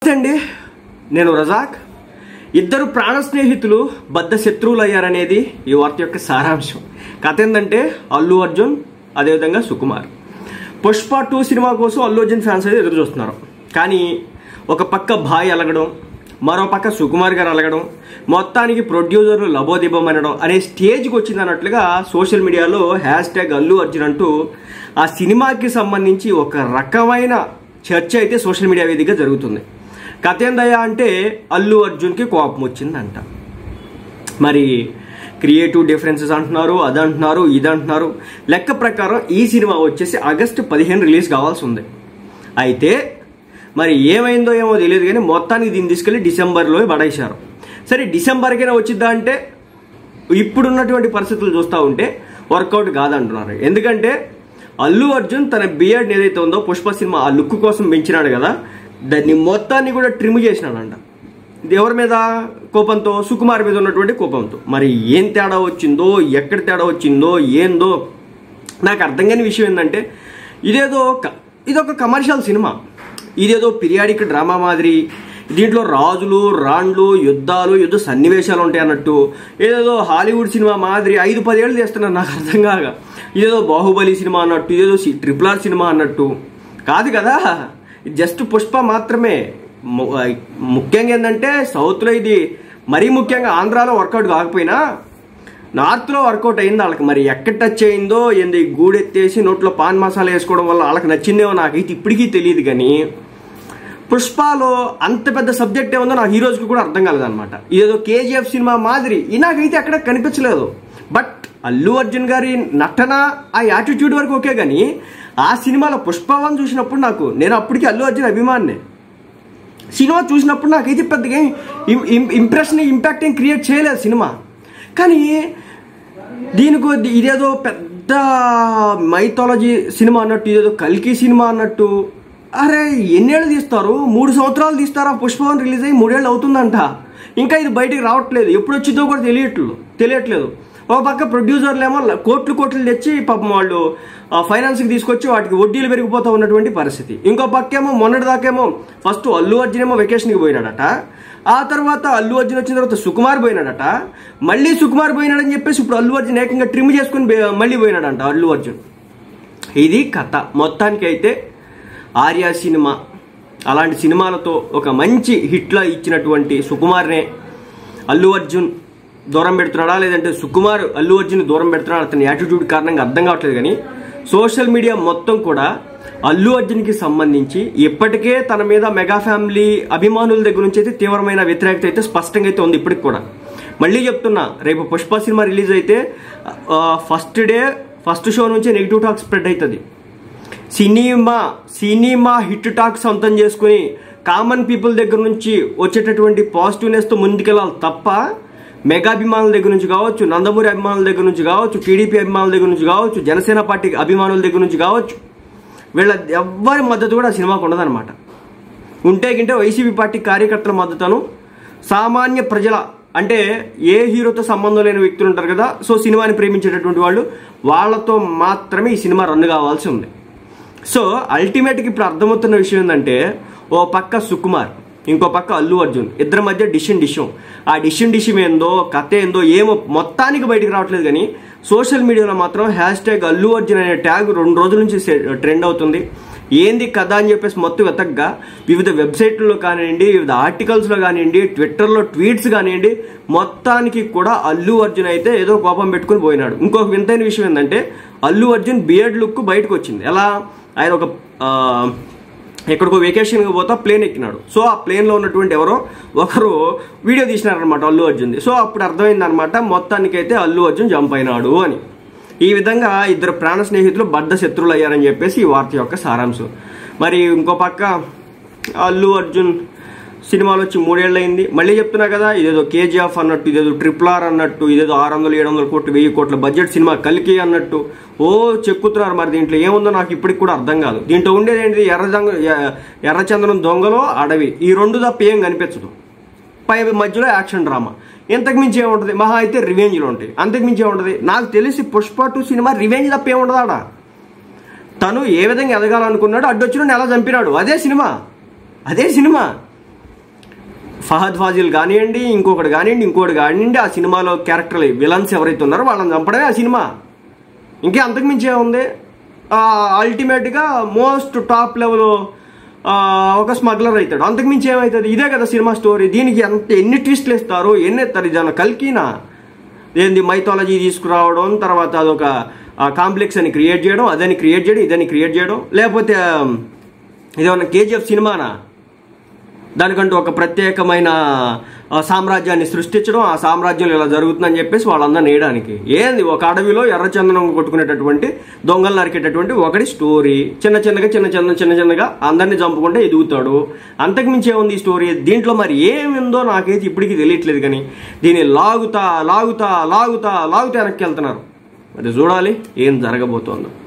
నమస్తే అండి నేను రజాక్ ఇద్దరు ప్రాణ స్నేహితులు బద్ద శత్రువులు అయ్యారనేది ఈ వార్త యొక్క సారాంశం కథ ఏంటంటే అల్లు అర్జున్ అదేవిధంగా సుకుమార్ పుష్ప టూ సినిమా కోసం అల్లు అర్జున్ ఫ్యాన్స్ అయితే ఎదురు చూస్తున్నారు కానీ ఒక పక్క భాయ్ అలగడం మరో పక్క సుకుమార్ గారు అలగడం మొత్తానికి ప్రొడ్యూసర్లు లబోదిబం అనడం అనే స్టేజ్కి వచ్చింది అన్నట్లుగా సోషల్ మీడియాలో హ్యాష్ ట్యాగ్ అల్లు అర్జున్ అంటూ ఆ సినిమాకి సంబంధించి ఒక రకమైన చర్చ అయితే సోషల్ మీడియా వేదికగా జరుగుతుంది కథ ఏందయ్యా అంటే అల్లు అర్జున్కి కోపం వచ్చిందంట మరి క్రియేటివ్ డిఫరెన్సెస్ అంటున్నారు అది అంటున్నారు ఇది అంటున్నారు లెక్క ప్రకారం ఈ సినిమా వచ్చేసి ఆగస్టు పదిహేను రిలీజ్ కావాల్సి ఉంది అయితే మరి ఏమైందో ఏమో తెలియదు కానీ మొత్తానికి దీన్ని తీసుకెళ్లి డిసెంబర్లో పడేశారు సరే డిసెంబర్కైనా వచ్చిద్దా అంటే ఇప్పుడున్నటువంటి పరిస్థితులు చూస్తూ ఉంటే వర్కౌట్ కాదంటున్నారు ఎందుకంటే అల్లు అర్జున్ తన బియర్డ్ ఏదైతే ఉందో పుష్ప సినిమా ఆ లుక్ కోసం పెంచినాడు కదా దాన్ని మొత్తాన్ని కూడా ట్రిమ్ చేసినాడంట ఇది ఎవరి మీద కోపంతో సుకుమార్ మీద ఉన్నటువంటి కోపంతో మరి ఏం తేడా వచ్చిందో ఎక్కడ తేడా వచ్చిందో ఏందో నాకు అర్థం కాని విషయం ఏంటంటే ఇదేదో క- ఇదొక కమర్షియల్ సినిమా ఇదేదో పిరియాడిక్ డ్రామా మాదిరి దీంట్లో రాజులు రాండ్లు యుద్ధాలు యుద్ధ సన్నివేశాలు ఉంటాయి అన్నట్టు ఏదేదో హాలీవుడ్ సినిమా మాదిరి ఐదు పదేళ్ళు తీస్తున్నారు నాకు అర్థం కాక ఇదేదో బాహుబలి సినిమా అన్నట్టు ఇదేదో సి- ట్రిపుల్ ఆర్ సినిమా అన్నట్టు కాదు కదా ఇది జస్ట్ పుష్ప మాత్రమే ము- ముఖ్యంగా ఏంటంటే సౌత్లో ఇది మరీ ముఖ్యంగా ఆంధ్రాలో వర్కౌట్ కాకపోయినా నార్త్లో వర్కౌట్ అయింది వాళ్ళకి మరి ఎక్కడ టచ్ అయిందో ఏంది గూడెత్తేసి నోట్లో పాన్ మసాలా వేసుకోవడం వల్ల వాళ్ళకి నచ్చిందేమో నాకైతే ఇప్పటికీ తెలియదు కానీ పుష్పలో అంత పెద్ద సబ్జెక్ట్ ఏముందో నాకు ఈ రోజుకి కూడా అర్థం కాలేదన్నమాట ఇదేదో కేజీఎఫ్ సినిమా మాదిరి ఈ నాకైతే ఎక్కడ కనిపించలేదు బట్ అల్లు అర్జున్ గారి నటన ఆ యాటిట్యూడ్ వరకు ఓకే కానీ ఆ సినిమాలో పుష్పవన్ చూసినప్పుడు నాకు నేను అప్పటికి అల్లు అర్జున్ అభిమాన్నే సినిమా చూసినప్పుడు నాకైతే పెద్దగా ఇం- ఇం- ఇంప్రెషన్ ఇంపాక్ట్ ఏం క్రియేట్ చేయలేదు సినిమా కానీ దీనికి ఇది- ఇదేదో పెద్ద మైథాలజీ సినిమా అన్నట్టు ఇదేదో కల్కి సినిమా అన్నట్టు అరే ఎన్నేళ్ళు తీస్తారు మూడు సంవత్సరాలు తీస్తారా పుష్పవన్ రిలీజ్ అయ్యి మూడేళ్ళు అవుతుందంట ఇంకా ఇది బయటికి రావట్లేదు ఎప్పుడు వచ్చిందో కూడా తెలియట్లేదు తెలియట్లేదు ఒక పక్క ప్రొడ్యూసర్లు ఏమో ల- కోట్లు కోట్లు తెచ్చి పాపం వాళ్ళు ఆ ఫైనాన్స్కి తీసుకొచ్చి వాటికి వడ్డీలు పెరిగిపోతూ ఉన్నటువంటి పరిస్థితి ఇంకో పక్క ఏమో మొన్నటి దాకేమో ఫస్ట్ అల్లు అర్జున్ ఏమో వెకేషన్కి పోయినాడట ఆ తర్వాత అల్లు అర్జున్ వచ్చిన తర్వాత సుకుమార్ పోయినాడట మళ్ళీ సుకుమార్ పోయినాడని చెప్పేసి ఇప్పుడు అల్లు అర్జున్ ఏకంగా ట్రిమ్ చేసుకుని బే- మళ్ళీ పోయినాడంట అల్లు అర్జున్ ఇది కథ మొత్తానికి అయితే ఆర్యా సినిమా అలాంటి సినిమాలతో ఒక మంచి హిట్లో ఇచ్చినటువంటి సుకుమార్నే అల్లు అర్జున్ దూరం పెడుతున్నాడా లేదంటే సుకుమార్ అల్లు అర్జున్ దూరం పెడుతున్నాడా అతని యాటిట్యూడ్ కారణంగా అర్థం కావట్లేదు కానీ సోషల్ మీడియా మొత్తం కూడా అల్లు అర్జున్కి సంబంధించి ఇప్పటికే తన మీద మెగా ఫ్యామిలీ అభిమానుల దగ్గర నుంచి అయితే తీవ్రమైన వ్యతిరేకత అయితే స్పష్టంగా అయితే ఉంది ఇప్పటికి కూడా మళ్ళీ చెప్తున్నా రేపు పుష్ప సినిమా రిలీజ్ అయితే ఫస్ట్ డే ఫస్ట్ షో నుంచి నెగిటివ్ టాక్ స్ప్రెడ్ అవుతుంది సినిమా సినిమా హిట్ టాక్ సొంతం చేసుకుని కామన్ పీపుల్ దగ్గర నుంచి వచ్చేటటువంటి పాజిటివ్నెస్తో ముందుకెళ్ళాలి తప్ప మెగా అభిమానుల దగ్గర నుంచి కావచ్చు నందమూరి అభిమానుల దగ్గర నుంచి కావచ్చు టీడీపీ అభిమానుల దగ్గర నుంచి కావచ్చు జనసేన పార్టీ అభిమానుల దగ్గర నుంచి కావచ్చు వీళ్ళ ఎవ్వరి మద్దతు కూడా ఆ సినిమాకు ఉండదన్నమాట ఉంటే గింటే వైసీపీ పార్టీ కార్యకర్తల మద్దతును సామాన్య ప్రజల అంటే ఏ హీరోతో సంబంధం లేని వ్యక్తులు ఉంటారు కదా సో సినిమాని ప్రేమించేటటువంటి వాళ్ళు వాళ్ళతో మాత్రమే ఈ సినిమా రన్ కావాల్సి ఉంది సో అల్టిమేట్గా ఇప్పుడు అర్థమవుతున్న విషయం ఏంటంటే ఓ పక్క సుకుమార్ ఇంకో పక్క అల్లు అర్జున్ ఇద్దరి మధ్య డిషన్ డిషం ఆ డిషన్ డిషం ఏందో కథ ఏందో ఏమో మొత్తానికి బయటికి రావట్లేదు కానీ సోషల్ మీడియాలో మాత్రం హ్యాష్ ట్యాగ్ అల్లు అర్జున్ అనే ట్యాగ్ రెండు రోజుల నుంచి ట్రెండ్ అవుతుంది ఏంది కథ అని చెప్పేసి మొత్తం వెతకగా వివిధ వెబ్సైట్లలో కానివ్వండి వివిధ ఆర్టికల్స్లో కానివ్వండి ట్విట్టర్లో ట్వీట్స్ కానివ్వండి మొత్తానికి కూడా అల్లు అర్జున్ అయితే ఏదో కోపం పెట్టుకుని పోయినాడు ఇంకొక వింతైన విషయం ఏంటంటే అల్లు అర్జున్ బియర్డ్ లుక్ బయటకు వచ్చింది ఎలా ఆయన ఒక ఆ, ఎక్కడికో వెకేషన్కి పోతా ప్లేన్ ఎక్కినాడు సో ఆ ప్లేన్లో ఉన్నటువంటి ఎవరో ఒకరు వీడియో తీసినారనమాట అల్లు అర్జున్ది సో అప్పుడు అర్థమైంది అనమాట మొత్తానికైతే అల్లు అర్జున్ జంప్ అయినాడు అని ఈ విధంగా ఇద్దరు ప్రాణ స్నేహితులు బద్ద శత్రువులు అయ్యారని చెప్పేసి ఈ వార్త యొక్క సారాంశం మరి ఇంకో పక్క అల్లు అర్జున్ సినిమాలు వచ్చి మూడేళ్ళు అయింది మళ్ళీ చెప్తున్నా కదా ఇదేదో కేజీఎఫ్ అన్నట్టు ఇదేదో ట్రిపుల్ ఆర్ అన్నట్టు ఇదేదో ఆరు వందలు ఏడు వందల కోట్లు వెయ్యి కోట్ల బడ్జెట్ సినిమా కలికి అన్నట్టు ఓ చెక్కుతున్నారు మరి దీంట్లో ఏముందో నాకు ఇప్పటికి కూడా అర్థం కాదు దీంట్లో ఉండేది ఏంటిది ఎర్ర దొంగ ఎ- ఎర్రచందనం దొంగలో అడవి ఈ రెండు తప్ప ఏం కనిపించదు పై మధ్యలో యాక్షన్ డ్రామా ఇంతకు మించి ఏముంటుంది మహా అయితే రివెంజ్లు ఉంటాయి అంతకు మించి ఏముంటుంది నాకు తెలిసి పుష్ప టూ సినిమా రివెంజ్ తప్ప ఏముండదు ఆడ తను ఏ విధంగా ఎదగాలనుకున్నాడో అడ్డొచ్చిన ఎలా చంపినాడు అదే సినిమా అదే సినిమా ఫహద్ ఫాజిల్ కానివ్వండి ఇంకొకటి కానివ్వండి ఇంకోటి కానివ్వండి ఆ సినిమాలో క్యారెక్టర్లు విలన్స్ ఎవరైతే ఉన్నారో వాళ్ళని చంపడమే ఆ సినిమా ఇంకే అంతకుమించి ఏముంది అల్టిమేట్గా మోస్ట్ టాప్ లెవెల్ ఒక స్మగ్లర్ అవుతాడు అంతకుమించి ఏమవుతుంది ఇదే కదా సినిమా స్టోరీ దీనికి ఎంత ఎన్ని ట్విస్ట్లు ఇస్తారు ఎన్ని ఎత్తారు ఇది ఏమన్నా కల్కినా ఏంది మైథాలజీ తీసుకురావడం తర్వాత అదొక కాంప్లెక్స్ అని క్రియేట్ చేయడం అదని క్రియేట్ చేయడం ఇదని క్రియేట్ చేయడం లేకపోతే ఆ, ఇదేమన్నా కేజీఎఫ్ సినిమానా దానికంటూ ఒక ప్రత్యేకమైన ఆ, సామ్రాజ్యాన్ని సృష్టించడం ఆ సామ్రాజ్యంలో ఇలా జరుగుతుందని చెప్పేసి వాళ్ళందరిని వేయడానికి ఏంది ఒక అడవిలో ఎర్రచందనం కొట్టుకునేటటువంటి దొంగలు నరికేటటువంటి ఒకటి స్టోరీ చిన్న చిన్నగా చిన్న చిన్న చిన్న చిన్నగా అందరిని చంపుకుంటే ఎదుగుతాడు అంతకు మించి ఏముంది ఈ స్టోరీ దీంట్లో మరి ఏముందో నాకైతే ఇప్పటికీ తెలియట్లేదు కానీ దీన్ని లాగుతా లాగుతా లాగుతా లాగుతా వెనక్కి వెళ్తున్నారు మరి చూడాలి ఏం జరగబోతోందో